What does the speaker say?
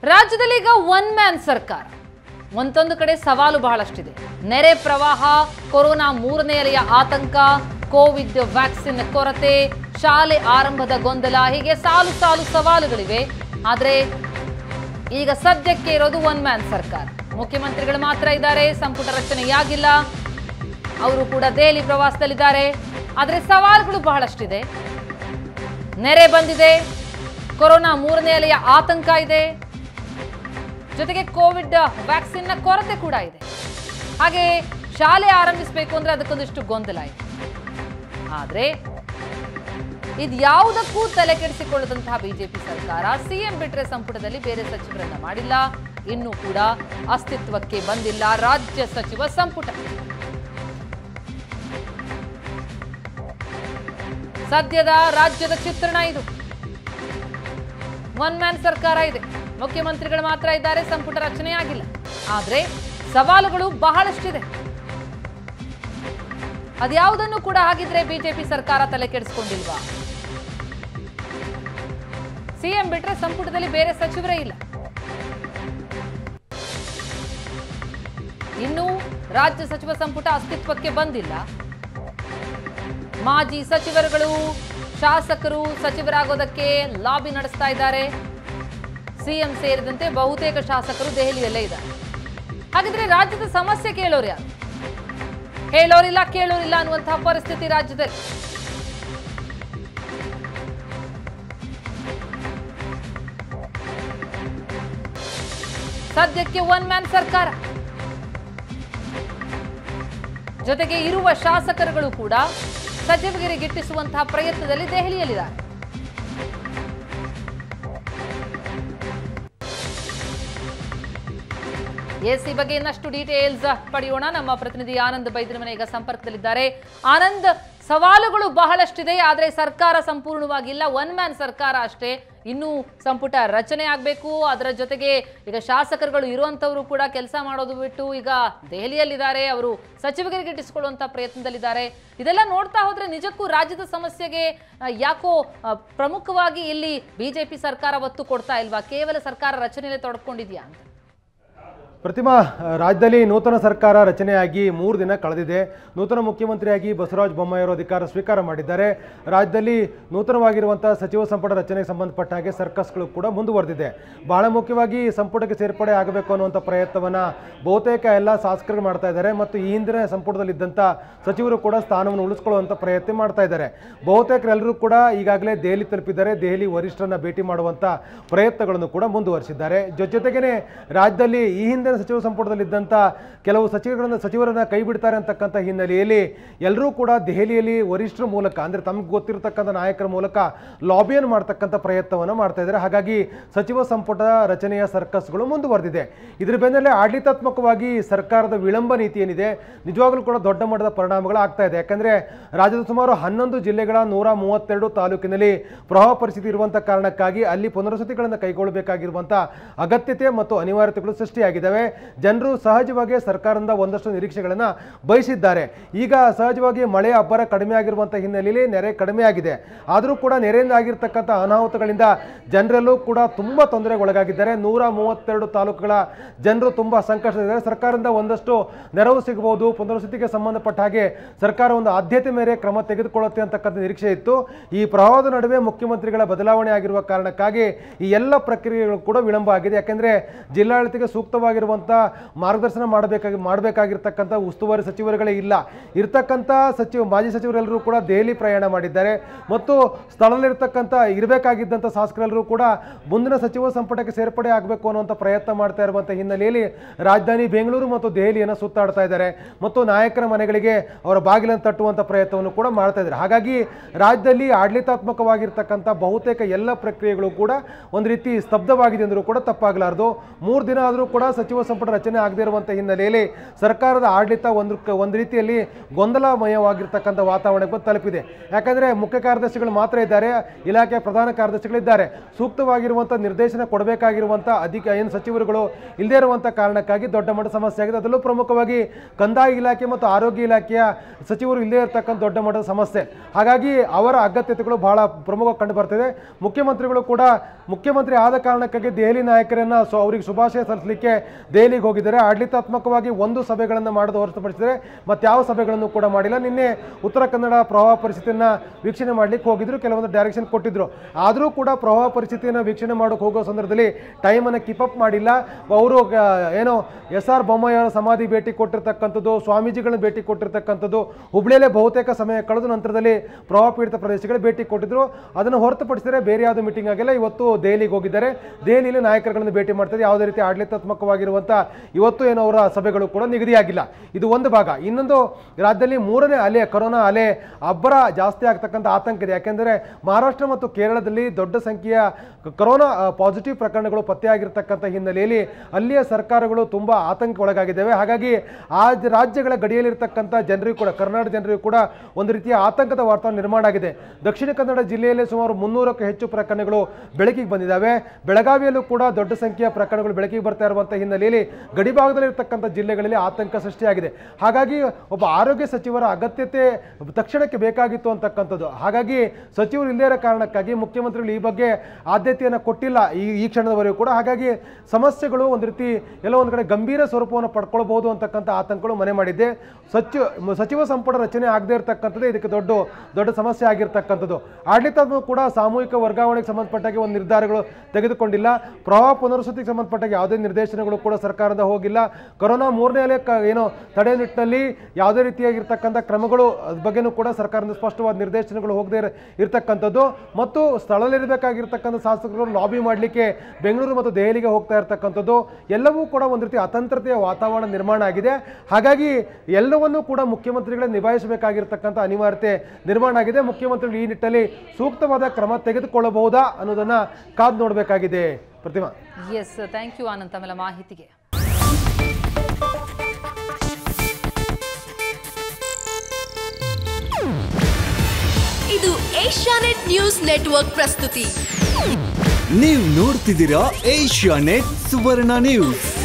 ರಾಜ್ಯದಲ್ಲಿ ಈಗ one man ಸರ್ಕಾರ ಒಂದೊಂದು ಕಡೆ ಸವಾಲು ಬಹಳಷ್ಟಿದೆ ನೆರೆ ಪ್ರವಾಹ ಕೊರೋನಾ ಮೂರನೇ ಅಲೆಯ ಆತಂಕ ಕೋವಿಡ್ ವ್ಯಾಕ್ಸಿನ್ ಕೊರತೆ ಶಾಲೆ ಆರಂಭದ ಗೊಂದಲ ಹೀಗೆ ಸಾಲು ಸಾಲು ಸವಾಲುಗಳಿವೆ ಆದರೆ ಈಗ ಸದ್ಯಕ್ಕೆ ಇರೋದು ಒನ್ ಮ್ಯಾನ್ ಸರ್ಕಾರ ಮುಖ್ಯಮಂತ್ರಿಗಳು ಮಾತ್ರ ಇದ್ದಾರೆ ಸಂಪುಟ ರಚನೆಯಾಗಿಲ್ಲ ಅವರು ಕೂಡ ದೆಹಲಿ ಪ್ರವಾಸದಲ್ಲಿದ್ದಾರೆ ಆದರೆ ಸವಾಲುಗಳು ಬಹಳಷ್ಟಿದೆ ನೆರೆ ಬಂದಿದೆ ಕೊರೋನಾ ಮೂರನೇ ಅಲೆಯ ಆತಂಕ ಇದೆ ಜೊತೆಗೆ ಕೋವಿಡ್ ವ್ಯಾಕ್ಸಿನ್ನ ಕೊರತೆ ಕೂಡ ಇದೆ ಹಾಗೆ ಶಾಲೆ ಆರಂಭಿಸಬೇಕು ಅಂದ್ರೆ ಅದಕ್ಕೊಂದಿಷ್ಟು ಗೊಂದಲ ಇದೆ ಆದ್ರೆ ಇದ್ಯಾವುದಕ್ಕೂ ತಲೆ ಕೆಡಿಸಿಕೊಳ್ಳದಂತಹ ಬಿಜೆಪಿ ಸರ್ಕಾರ ಸಿಎಂ ಬಿಟ್ರೆ ಸಂಪುಟದಲ್ಲಿ ಬೇರೆ ಸಚಿವರನ್ನ ಮಾಡಿಲ್ಲ ಇನ್ನೂ ಕೂಡ ಅಸ್ತಿತ್ವಕ್ಕೆ ಬಂದಿಲ್ಲ ರಾಜ್ಯ ಸಚಿವ ಸಂಪುಟ ಸದ್ಯದ ರಾಜ್ಯದ ಚಿತ್ರಣ ಇದು ಒನ್ ಮ್ಯಾನ್ ಸರ್ಕಾರ ಇದೆ ಮುಖ್ಯಮಂತ್ರಿಗಳು ಮಾತ್ರ ಇದ್ದಾರೆ ಸಂಪುಟ ರಚನೆ ಆಗಿಲ್ಲ ಆದ್ರೆ ಸವಾಲುಗಳು ಬಹಳಷ್ಟಿದೆ ಅದ್ಯಾವುದನ್ನು ಕೂಡ ಹಾಗಿದ್ರೆ ಬಿಜೆಪಿ ಸರ್ಕಾರ ತಲೆ ಕೆಡಿಸ್ಕೊಂಡಿಲ್ವಾ ಸಿಎಂ ಬಿಟ್ರೆ ಸಂಪುಟದಲ್ಲಿ ಬೇರೆ ಸಚಿವರೇ ಇಲ್ಲ ಇನ್ನು ರಾಜ್ಯ ಸಚಿವ ಸಂಪುಟ ಅಸ್ತಿತ್ವಕ್ಕೆ ಬಂದಿಲ್ಲ ಮಾಜಿ ಸಚಿವರುಗಳು ಶಾಸಕರು ಸಚಿವರಾಗೋದಕ್ಕೆ ಲಾಬಿ ನಡೆಸ್ತಾ ಇದ್ದಾರೆ ಸಿಎಂ ಸೇರಿದಂತೆ ಬಹುತೇಕ ಶಾಸಕರು ದೆಹಲಿಯಲ್ಲೇ ಇದ್ದಾರೆ ಹಾಗಿದ್ರೆ ರಾಜ್ಯದ ಸಮಸ್ಯೆ ಕೇಳೋರು ಯಾರು ಹೇಳೋರಿಲ್ಲ ಕೇಳೋರಿಲ್ಲ ಅನ್ನುವಂತಹ ಪರಿಸ್ಥಿತಿ ರಾಜ್ಯದಲ್ಲಿ ಸದ್ಯಕ್ಕೆ ಒನ್ ಮ್ಯಾನ್ ಸರ್ಕಾರ ಜೊತೆಗೆ ಇರುವ ಶಾಸಕರುಗಳು ಕೂಡ ಸಚಿವರಿಗೆ ಗಿಟ್ಟಿಸುವಂತಹ ಪ್ರಯತ್ನದಲ್ಲಿ ದೆಹಲಿಯಲ್ಲಿದ್ದಾರೆ ಎಸಿ ಬಗ್ಗೆ ಇನ್ನಷ್ಟು ಡೀಟೇಲ್ಸ್ ಪಡೆಯೋಣ ನಮ್ಮ ಪ್ರತಿನಿಧಿ ಆನಂದ್ ಬೈದ್ರ ಮನೆ ಈಗ ಸಂಪರ್ಕದಲ್ಲಿದ್ದಾರೆ ಆನಂದ್ ಸವಾಲುಗಳು ಬಹಳಷ್ಟಿದೆ ಆದರೆ ಸರ್ಕಾರ ಸಂಪೂರ್ಣವಾಗಿಲ್ಲ ಒನ್ ಮ್ಯಾನ್ ಸರ್ಕಾರ ಅಷ್ಟೇ ಇನ್ನೂ ಸಂಪುಟ ರಚನೆ ಆಗಬೇಕು ಅದರ ಜೊತೆಗೆ ಈಗ ಶಾಸಕರುಗಳು ಇರುವಂಥವರು ಕೂಡ ಕೆಲಸ ಮಾಡೋದು ಬಿಟ್ಟು ಈಗ ದೆಹಲಿಯಲ್ಲಿದ್ದಾರೆ ಅವರು ಸಚಿವರಿಗೆ ಗಿಟ್ಟಿಸಿಕೊಳ್ಳುವಂಥ ಪ್ರಯತ್ನದಲ್ಲಿದ್ದಾರೆ ಇದೆಲ್ಲ ನೋಡ್ತಾ ಹೋದ್ರೆ ನಿಜಕ್ಕೂ ರಾಜ್ಯದ ಸಮಸ್ಯೆಗೆ ಆ, ಯಾಕೋ ಆ, ಪ್ರಮುಖವಾಗಿ ಇಲ್ಲಿ ಬಿಜೆಪಿ ಸರ್ಕಾರ ಒತ್ತು ಕೊಡ್ತಾ ಇಲ್ವಾ ಕೇವಲ ಸರ್ಕಾರ ರಚನೆಯಲ್ಲಿ ತೊಡ್ಕೊಂಡಿದ್ಯಾ ಅಂತ ಪ್ರತಿಮಾ ರಾಜ್ಯದಲ್ಲಿ ನೂತನ ಸರ್ಕಾರ ರಚನೆಯಾಗಿ ಮೂರು ದಿನ ಕಳೆದಿದೆ ನೂತನ ಮುಖ್ಯಮಂತ್ರಿಯಾಗಿ ಬಸವರಾಜ ಬೊಮ್ಮಾಯಿಯವರು ಅಧಿಕಾರ ಸ್ವೀಕಾರ ಮಾಡಿದ್ದಾರೆ ರಾಜ್ಯದಲ್ಲಿ ನೂತನವಾಗಿರುವಂಥ ಸಚಿವ ಸಂಪುಟ ರಚನೆಗೆ ಸಂಬಂಧಪಟ್ಟ ಹಾಗೆ ಸರ್ಕಸ್ಗಳು ಕೂಡ ಮುಂದುವರೆದಿದೆ ಬಹಳ ಮುಖ್ಯವಾಗಿ ಸಂಪುಟಕ್ಕೆ ಸೇರ್ಪಡೆ ಆಗಬೇಕು ಅನ್ನುವಂಥ ಪ್ರಯತ್ನವನ್ನು ಬಹುತೇಕ ಎಲ್ಲ ಶಾಸಕರು ಮಾಡ್ತಾ ಇದ್ದಾರೆ ಮತ್ತು ಈ ಹಿಂದಿನ ಸಂಪುಟದಲ್ಲಿದ್ದಂಥ ಸಚಿವರು ಕೂಡ ಸ್ಥಾನವನ್ನು ಉಳಿಸ್ಕೊಳ್ಳುವಂಥ ಪ್ರಯತ್ನ ಮಾಡ್ತಾ ಇದ್ದಾರೆ ಬಹುತೇಕರೆಲ್ಲರೂ ಕೂಡ ಈಗಾಗಲೇ ದೆಹಲಿ ತಲುಪಿದ್ದಾರೆ ದೆಹಲಿ ವರಿಷ್ಠರನ್ನ ಭೇಟಿ ಮಾಡುವಂಥ ಪ್ರಯತ್ನಗಳನ್ನು ಕೂಡ ಮುಂದುವರಿಸಿದ್ದಾರೆ ಜೊತೆ ಜೊತೆಗೇನೆ ರಾಜ್ಯದಲ್ಲಿ ಈ ಹಿಂದಿನ ಸಚಿವ ಸಂಪುಟದಲ್ಲಿದ್ದಂಥ ಕೆಲವು ಸಚಿವರನ್ನ ಸಚಿವರನ್ನ ಕೈ ಬಿಡ್ತಾರೆ ಅಂತಕ್ಕಂಥ ಹಿನ್ನೆಲೆಯಲ್ಲಿ ಎಲ್ಲರೂ ಕೂಡ ದೆಹಲಿಯಲ್ಲಿ ವರಿಷ್ಠರ ಮೂಲಕ ಅಂದರೆ ತಮ್ಗೆ ಗೊತ್ತಿರತಕ್ಕಂಥ ನಾಯಕರ ಮೂಲಕ ಲಾಬಿಯನ್ನು ಮಾಡ್ತಕ್ಕಂಥ ಪ್ರಯತ್ನವನ್ನು ಮಾಡ್ತಾ ಇದ್ದಾರೆ ಹಾಗಾಗಿ ಸಚಿವ ಸಂಪುಟ ರಚನೆಯ ಸರ್ಕಸ್ಗಳು ಮುಂದುವರೆದಿದೆ ಇದ್ರ ಬೆನ್ನಲ್ಲೇ ಆಡಳಿತಾತ್ಮಕವಾಗಿ ಸರ್ಕಾರದ ವಿಳಂಬ ನೀತಿ ಏನಿದೆ ನಿಜವಾಗ್ಲೂ ಕೂಡ ದೊಡ್ಡ ಮಟ್ಟದ ಪರಿಣಾಮಗಳು ಆಗ್ತಾ ಇದೆ ಯಾಕಂದ್ರೆ ರಾಜ್ಯದ ಸುಮಾರು ಹನ್ನೊಂದು ಜಿಲ್ಲೆಗಳ ನೂರ ಮೂವತ್ತೆರಡು ತಾಲೂಕಿನಲ್ಲಿ ಪ್ರವಾಹ ಪರಿಸ್ಥಿತಿ ಇರುವಂಥ ಕಾರಣಕ್ಕಾಗಿ ಅಲ್ಲಿ ಪುನರ್ವಸತಿಗಳನ್ನು ಕೈಗೊಳ್ಳಬೇಕಾಗಿರುವಂಥ ಅಗತ್ಯತೆ ಮತ್ತು ಅನಿವಾರ್ಯತೆಗಳು ಸೃಷ್ಟಿಯಾಗಿದ್ದಾವೆ ಜನರು ಸಹಜವಾಗಿ ಸರ್ಕಾರದಿಂದ ಒಂದಷ್ಟು ನಿರೀಕ್ಷೆಗಳನ್ನು ಬಯಸಿದ್ದಾರೆ ಈಗ ಸಹಜವಾಗಿ ಮಳೆ ಅಬ್ಬರ ಕಡಿಮೆ ಆಗಿರುವಂಥ ಹಿನ್ನೆಲೆಯಲ್ಲಿ ನೆರೆ ಕಡಿಮೆ ಆಗಿದೆ ಆದರೂ ಕೂಡ ನೆರೆಯಿಂದ ಆಗಿರ್ತಕ್ಕಂಥ ಅನಾಹುತಗಳಿಂದ ಜನರೆಲ್ಲೂ ಕೂಡ ತುಂಬ ತೊಂದರೆಗೆ ಒಳಗಾಗಿದ್ದಾರೆ ನೂರ ಮೂವತ್ತೆರಡು ತಾಲೂಕುಗಳ ಜನರು ತುಂಬ ಸಂಕಷ್ಟದಿದ್ದಾರೆ ಸರ್ಕಾರದಿಂದ ಒಂದಷ್ಟು ನೆರವು ಸಿಗಬಹುದು ಪುನರ್ವಸತಿಗೆ ಸಂಬಂಧಪಟ್ಟ ಹಾಗೆ ಸರ್ಕಾರ ಒಂದು ಆದ್ಯತೆ ಮೇರೆ ಕ್ರಮ ತೆಗೆದುಕೊಳ್ಳುತ್ತೆ ಅಂತಕ್ಕಂಥ ನಿರೀಕ್ಷೆ ಇತ್ತು ಈ ಪ್ರವಾಹದ ನಡುವೆ ಮುಖ್ಯಮಂತ್ರಿಗಳ ಬದಲಾವಣೆ ಆಗಿರುವ ಕಾರಣಕ್ಕಾಗಿ ಈ ಎಲ್ಲ ಪ್ರಕ್ರಿಯೆಗಳು ಕೂಡ ವಿಳಂಬ ಆಗಿದೆ ಯಾಕೆಂದ್ರೆ ಜಿಲ್ಲಾಡಳಿತಕ್ಕೆ ಸೂಕ್ತವಾಗಿರುವಂಥ ಮಾರ್ಗದರ್ಶನ ಮಾಡಬೇಕಾಗಿ ಮಾಡಬೇಕಾಗಿರ್ತಕ್ಕಂಥ ಉಸ್ತುವಾರಿ ಸಚಿವರುಗಳೇ ಇಲ್ಲ ಇರ್ತಕ್ಕಂಥ ಸಚಿವ ಮಾಜಿ ಸಚಿವರೆಲ್ಲರೂ ಕೂಡ ದೆಹಲಿ ಪ್ರಯಾಣ ಮಾಡಿದ್ದಾರೆ ಮತ್ತು ಸ್ಥಳದಲ್ಲಿರ್ತಕ್ಕಂಥ ಇರಬೇಕಾಗಿದ್ದಂಥ ಶಾಸಕರೆಲ್ಲರೂ ಕೂಡ ಮುಂದಿನ ಸಚಿವ ಸಂಪುಟಕ್ಕೆ ಸೇರ್ಪಡೆ ಆಗಬೇಕು ಅನ್ನುವಂಥ ಪ್ರಯತ್ನ ಮಾಡ್ತಾ ಇರುವಂಥ ಹಿನ್ನೆಲೆಯಲ್ಲಿ ರಾಜಧಾನಿ ಬೆಂಗಳೂರು ಮತ್ತು ದೆಹಲಿಯನ್ನು ಸುತ್ತಾಡ್ತಾ ಇದ್ದಾರೆ ಮತ್ತು ನಾಯಕರ ಮನೆಗಳಿಗೆ ಅವರ ಬಾಗಿಲನ್ನು ತಟ್ಟುವಂಥ ಪ್ರಯತ್ನವನ್ನು ಕೂಡ ಮಾಡ್ತಾ ಇದ್ದಾರೆ ಹಾಗಾಗಿ ರಾಜ್ಯದಲ್ಲಿ ಆಡಳಿತಾತ್ಮಕವಾಗಿರ್ತಕ್ಕಂಥ ಬಹುತೇಕ ಎಲ್ಲ ಪ್ರಕ್ರಿಯೆಗಳು ಕೂಡ ಒಂದು ರೀತಿ ಸ್ತಬ್ಧವಾಗಿದೆ ಅಂದರೂ ಕೂಡ ತಪ್ಪಾಗಲಾರದು ಮೂರು ದಿನ ಆದರೂ ಕೂಡ ಸಚಿವ ಸಚಿವ ಸಂಪುಟ ರಚನೆ ಆಗದೇ ಇರುವಂಥ ಹಿನ್ನೆಲೆಯಲ್ಲಿ ಸರ್ಕಾರದ ಆಡಳಿತ ಒಂದು ಒಂದು ರೀತಿಯಲ್ಲಿ ಗೊಂದಲಮಯವಾಗಿರ್ತಕ್ಕಂಥ ವಾತಾವರಣಕ್ಕೆ ಬಂದು ತಲುಪಿದೆ ಯಾಕಂದರೆ ಮುಖ್ಯ ಕಾರ್ಯದರ್ಶಿಗಳು ಮಾತ್ರ ಇದ್ದಾರೆ ಇಲಾಖೆಯ ಪ್ರಧಾನ ಕಾರ್ಯದರ್ಶಿಗಳಿದ್ದಾರೆ ಸೂಕ್ತವಾಗಿರುವಂಥ ನಿರ್ದೇಶನ ಕೊಡಬೇಕಾಗಿರುವಂಥ ಅಧಿಕ ಏನು ಸಚಿವರುಗಳು ಇಲ್ಲದೇ ಇರುವಂಥ ಕಾರಣಕ್ಕಾಗಿ ದೊಡ್ಡ ಮಟ್ಟದ ಸಮಸ್ಯೆ ಆಗಿದೆ ಅದರಲ್ಲೂ ಪ್ರಮುಖವಾಗಿ ಕಂದಾಯ ಇಲಾಖೆ ಮತ್ತು ಆರೋಗ್ಯ ಇಲಾಖೆಯ ಸಚಿವರು ಇಲ್ಲದೇ ಇರತಕ್ಕಂಥ ದೊಡ್ಡ ಮಟ್ಟದ ಸಮಸ್ಯೆ ಹಾಗಾಗಿ ಅವರ ಅಗತ್ಯತೆಗಳು ಬಹಳ ಪ್ರಮುಖವಾಗಿ ಕಂಡು ಬರ್ತಿದೆ ಮುಖ್ಯಮಂತ್ರಿಗಳು ಕೂಡ ಮುಖ್ಯಮಂತ್ರಿ ಆದ ಕಾರಣಕ್ಕಾಗಿ ದೆಹಲಿ ನಾಯಕರನ್ನ ಸೊ ಅವರಿಗೆ ಶುಭಾಶಯ ಸಲ್ಲಿಸಲಿಕ್ಕೆ ದೆಹಲಿಗೆ ಹೋಗಿದ್ದಾರೆ ಆಡಳಿತಾತ್ಮಕವಾಗಿ ಒಂದು ಸಭೆಗಳನ್ನು ಮಾಡೋದು ಹೊರತುಪಡಿಸಿದರೆ ಮತ್ತಾವ ಸಭೆಗಳನ್ನು ಕೂಡ ಮಾಡಿಲ್ಲ ನಿನ್ನೆ ಉತ್ತರ ಕನ್ನಡ ಪ್ರವಾಹ ಪರಿಸ್ಥಿತಿಯನ್ನು ವೀಕ್ಷಣೆ ಮಾಡಲಿಕ್ಕೆ ಹೋಗಿದ್ರು ಕೆಲವೊಂದು ಡೈರೆಕ್ಷನ್ ಕೊಟ್ಟಿದ್ರು ಆದರೂ ಕೂಡ ಪ್ರವಾಹ ಪರಿಸ್ಥಿತಿಯನ್ನು ವೀಕ್ಷಣೆ ಮಾಡೋಕೆ ಹೋಗೋ ಸಂದರ್ಭದಲ್ಲಿ ಟೈಮನ್ನು ಕೀಪ್ ಅಪ್ ಮಾಡಿಲ್ಲ ಅವರು ಏನೋ ಎಸ್ ಆರ್ ಬೊಮ್ಮಾಯಿ ಅವರ ಸಮಾಧಿ ಭೇಟಿ ಕೊಟ್ಟಿರ್ತಕ್ಕಂಥದ್ದು ಸ್ವಾಮೀಜಿಗಳನ್ನ ಭೇಟಿ ಕೊಟ್ಟಿರ್ತಕ್ಕಂಥದ್ದು ಹುಬ್ಳಿಯಲ್ಲೇ ಬಹುತೇಕ ಸಮಯ ಕಳೆದ ನಂತರದಲ್ಲಿ ಪ್ರವಾಹ ಪೀಡಿತ ಪ್ರದೇಶಗಳಿಗೆ ಭೇಟಿ ಕೊಟ್ಟಿದ್ರು ಅದನ್ನು ಹೊರತುಪಡಿಸಿದರೆ ಬೇರೆ ಯಾವುದೋ ಮೀಟಿಂಗ್ ಆಗಿಲ್ಲ ಇವತ್ತು ದೆಹಲಿಗೆ ಹೋಗಿದ್ದಾರೆ ದೆಹಲಿಯಲ್ಲಿ ನಾಯಕರುಗಳನ್ನು ಭೇಟಿ ಮಾಡ್ತಾರೆ ಯಾವುದೇ ರೀತಿ ಆಡಳಿತಾತ್ಮಕವಾಗಿರುವಂಥ ಇವತ್ತು ಏನೋ ಅವರ ಸಭೆಗಳು ಕೂಡ ನಿಗದಿಯಾಗಿಲ್ಲ ಇದು ಒಂದು ಭಾಗ ಇನ್ನೊಂದು ರಾಜ್ಯದಲ್ಲಿ ಮೂರನೇ ಅಲೆ ಕೊರೋನಾ ಅಲೆ ಅಬ್ಬರ ಜಾಸ್ತಿ ಆಗ್ತಕ್ಕಂಥ ಆತಂಕ ಇದೆ ಯಾಕೆಂದರೆ ಮಹಾರಾಷ್ಟ್ರ ಮತ್ತು ಕೇರಳದಲ್ಲಿ ದೊಡ್ಡ ಸಂಖ್ಯೆಯ ಕೊರೋನಾ ಪಾಸಿಟಿವ್ ಪ್ರಕರಣಗಳು ಪತ್ತೆಯಾಗಿರ್ತಕ್ಕಂಥ ಹಿನ್ನೆಲೆಯಲ್ಲಿ ಅಲ್ಲಿಯ ಸರ್ಕಾರಗಳು ತುಂಬ ಆತಂಕ ಒಳಗಾಗಿದ್ದಾವೆ ಹಾಗಾಗಿ ಆ ಜ- ರಾಜ್ಯಗಳ ಗಡಿಯಲ್ಲಿರ್ತಕ್ಕಂಥ ಜನರಿಗೂ ಕೂಡ ಕರ್ನಾಟಕ ಜನರಿಗೂ ಕೂಡ ಒಂದು ರೀತಿಯ ಆತಂಕದ ವಾತಾವರಣ ನಿರ್ಮಾಣ ಆಗಿದೆ ದಕ್ಷಿಣ ಕನ್ನಡ ಜಿಲ್ಲೆಯಲ್ಲಿ ಸುಮಾರು ಮುನ್ನೂರಕ್ಕೂ ಹೆಚ್ಚು ಪ್ರಕರಣಗಳು ಬೆಳಕಿಗೆ ಬಂದಿದ್ದಾವೆ ಬೆಳಗಾವಿಯಲ್ಲೂ ಕೂಡ ದೊಡ್ಡ ಸಂಖ್ಯೆಯ ಪ್ರಕರಣಗಳು ಬೆಳಕಿಗೆ ಬರ್ತಾ ಇರುವಂಥ ಹಿನ್ನೆಲೆಯಲ್ಲಿ ಗಡಿಭಾಗದಲ್ಲಿರ್ತಕ್ಕಂಥ ಜಿಲ್ಲೆಗಳಲ್ಲಿ ಆತಂಕ ಸೃಷ್ಟಿಯಾಗಿದೆ ಹಾಗಾಗಿ ಒಬ್ಬ ಆರೋಗ್ಯ ಸಚಿವರ ಅಗತ್ಯತೆ ತಕ್ಷಣಕ್ಕೆ ಬೇಕಾಗಿತ್ತು ಅಂತಕ್ಕಂಥದ್ದು ಹಾಗಾಗಿ ಸಚಿವರು ಇಲ್ಲದೇ ಇರೋ ಕಾರಣಕ್ಕಾಗಿ ಮುಖ್ಯಮಂತ್ರಿಗಳು ಈ ಬಗ್ಗೆ ಆದ್ಯತೆಯನ್ನು ಕೊಟ್ಟಿಲ್ಲ ಈ ಈ ಕ್ಷಣದವರೆಗೂ ಕೂಡ ಹಾಗಾಗಿ ಸಮಸ್ಯೆಗಳು ಒಂದು ರೀತಿ ಎಲ್ಲೋ ಒಂದು ಕಡೆ ಗಂಭೀರ ಸ್ವರೂಪವನ್ನು ಪಡ್ಕೊಳ್ಬಹುದು ಅಂತಕ್ಕಂಥ ಆತಂಕಗಳು ಮನೆ ಮಾಡಿದ್ದೆ ಸಚಿವ ಸಚಿವ ಸಂಪುಟ ರಚನೆ ಆಗದೇ ಇರತಕ್ಕಂಥದ್ದು ಇದಕ್ಕೆ ದೊಡ್ಡ ದೊಡ್ಡ ಸಮಸ್ಯೆ ಆಗಿರ್ತಕ್ಕಂಥದ್ದು ಆಡಳಿತಾತ್ಮಕ ಕೂಡ ಸಾಮೂಹಿಕ ವರ್ಗಾವಣೆಗೆ ಸಂಬಂಧಪಟ್ಟಾಗೆ ಒಂದು ನಿರ್ಧಾರಗಳು ತೆಗೆದುಕೊಂಡಿಲ್ಲ ಪ್ರವಾಹ ಪುನರ್ವಸತಿಗೆ ಸಂಬಂಧಪಟ್ಟಾಗ ಯಾವುದೇ ನಿರ್ದೇಶನಗಳು ಕೂಡ ಸರ್ಕಾರದ ಹೋಗಿಲ್ಲ ಕೊರೋನಾ ಮೂರನೇ ಅಲೆ ಕ ಏನೋ ತಡೆ ನಿಟ್ಟಿನಲ್ಲಿ ಯಾವುದೇ ರೀತಿಯಾಗಿರ್ತಕ್ಕಂಥ ಕ್ರಮಗಳು ಅದ್ರ ಬಗ್ಗೆನೂ ಕೂಡ ಸರ್ಕಾರದ ಸ್ಪಷ್ಟವಾದ ನಿರ್ದೇಶನಗಳು ಹೋಗದೇ ಇರ ಇರ್ತಕ್ಕಂಥದ್ದು ಮತ್ತು ಸ್ಥಳದಲ್ಲಿರಬೇಕಾಗಿರ್ತಕ್ಕಂಥ ಶಾಸಕರು ಲಾಬಿ ಮಾಡಲಿಕ್ಕೆ ಬೆಂಗಳೂರು ಮತ್ತು ದೆಹಲಿಗೆ ಹೋಗ್ತಾ ಇರ್ತಕ್ಕಂಥದ್ದು ಎಲ್ಲವೂ ಕೂಡ ಒಂದು ರೀತಿ ಅತಂತ್ರತೆಯ ವಾತಾವರಣ ನಿರ್ಮಾಣ ಆಗಿದೆ ಹಾಗಾಗಿ ಎಲ್ಲವನ್ನೂ ಕೂಡ ಮುಖ್ಯಮಂತ್ರಿಗಳೇ ನಿಭಾಯಿಸಬೇಕಾಗಿರ್ತಕ್ಕಂಥ ಅನಿವಾರ್ಯತೆ ನಿರ್ಮಾಣ ಆಗಿದೆ ಮುಖ್ಯಮಂತ್ರಿಗಳು ಈ ನಿಟ್ಟಲ್ಲಿ ಸೂಕ್ತವಾದ ಕ್ರಮ ತೆಗೆದುಕೊಳ್ಳಬಹುದಾ ಅನ್ನೋದನ್ನ ಕಾದು ನೋಡಬೇಕಾಗಿದೆ Prathima yes thank you Anand ತಮ್ಮೆಲ್ಲ ಮಾಹಿತಿಗೆ ಇದು ಏಷ್ಯಾನೆಟ್ ನ್ಯೂಸ್ ನೆಟ್ವರ್ಕ್ ಪ್ರಸ್ತುತಿ ನೀವು ನೋಡ್ತಿದ್ದೀರಾ ಏಷ್ಯಾ ನೆಟ್ ಸುವರ್ಣ ನ್ಯೂಸ್